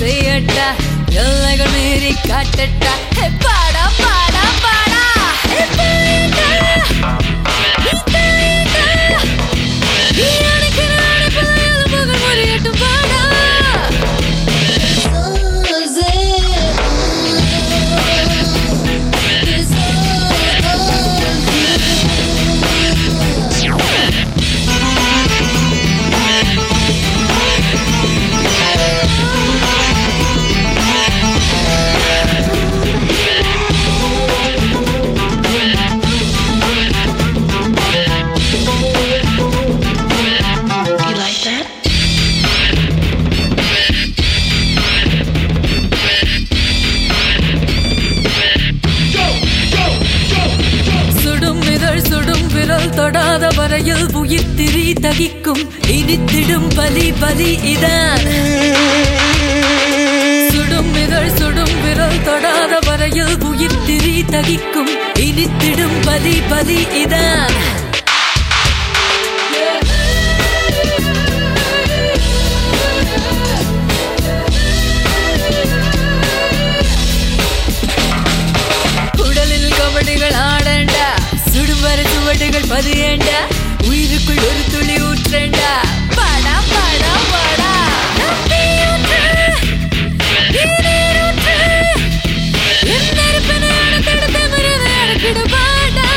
செய்யட்டா எல்லைகள் மீறி காட்டட்டா ஹே, பாடா பாடா பாடா ஹே, பாடா. நீ தாயடா. நீ அணைக்கிற அணைப்புல எலும்புகள் முறியட்டும் பாடா You like that? சுடும் இதழ் சுடும் விரல் தொடாத வரையில் உயிர் திரி தகிக்கும் இனித்திடும் பலி பலி இதான் சுடும் இதழ் சுடும் விரல் தொடாத வரையில் உயிர் திரி தகிக்கும் இனித்திடும் பலி பலி இதான் உடலில் கபடிகள் ஆடண்டா சுடுமர சுவடுகள் பதியண்டா உயிருக்குள் ஒரு துளி ஊற்றண்டா பாடா பாடா பாடா நம்பி ஊற்று, நீர் ஊற்று. என் நெருப்பினை அணைத்திட திமிரினை அடக்கிடு பாடா.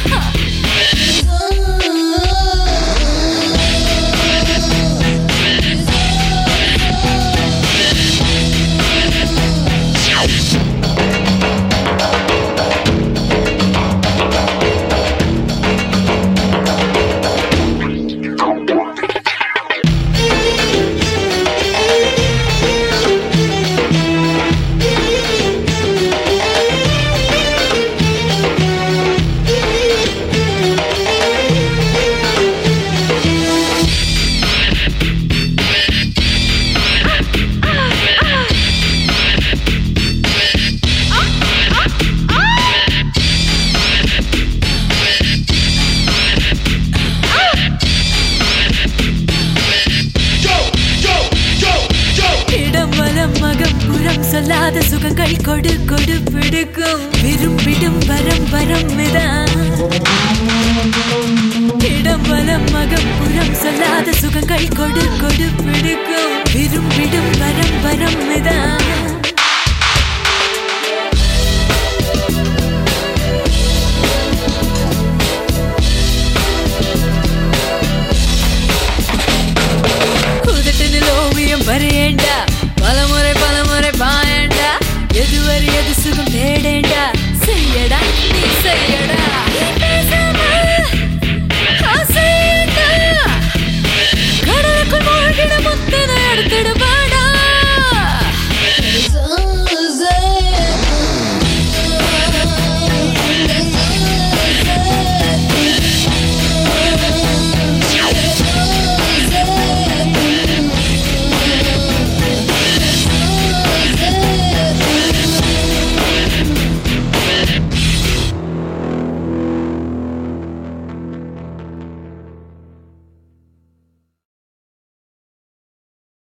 இடம் வலம் மகம் புறம் சொல்லாத சுகங்கள் கொடு கொடு பிடிக்கும் விரும்பிடும் வரம் வரம் மிதான் இடம் வலம் மகம் புறம் சொல்லாத சுகங்கள் கொடு கொடு பிடிக்கும் விரும்பிடும் வரம் வரம் மிதான் உதட்டினில் ஓவியம் வரையேண்டா பலமுறை பலமுறை பாயண்டா எதுவரை எது சுகம் தேடேண்டா